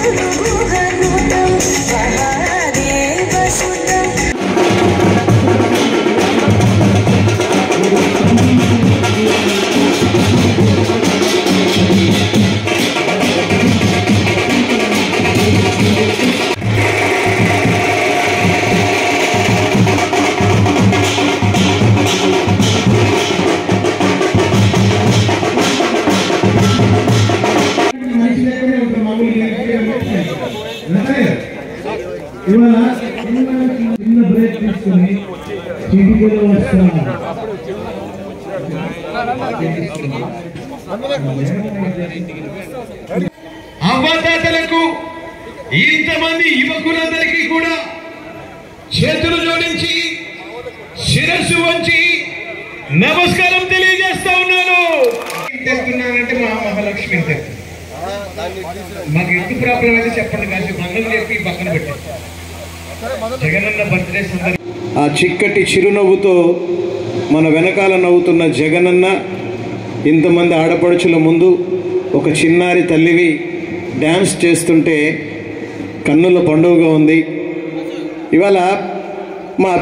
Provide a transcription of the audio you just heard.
గురుగుహనుతం మహాదేవసుతం మనిషి లెక్కనే ఉంటాం మామూలు ఇవాళ చిన్న చిన్న బ్రేక్ తీసుకుని చిటికలో వస్తున్నాం అవ్వదాతలకు ఇంతమంది యువకులందరికీ కూడా చేతులు జోడించి శిరస్సు వంచి నమస్కారం తెలియజేస్తా ఉన్నాను తెలుతున్నానంటే మా మహాలక్ష్మి తెలుసు మాకు ఇంటి ప్రాబ్లం అయితే చెప్పండి కాదు మందులు చెప్పి పక్కన పెట్టి జగనన్న బర్త్డే సందర్భంగా ఆ చిక్కటి చిరునవ్వుతో మన వెనకాల నవ్వుతున్న జగనన్న ఇంతమంది ఆడపడుచుల ముందు ఒక చిన్నారి తల్లివి డ్యాన్స్ చేస్తుంటే కన్నుల పండుగగా ఉంది ఇవాళ మా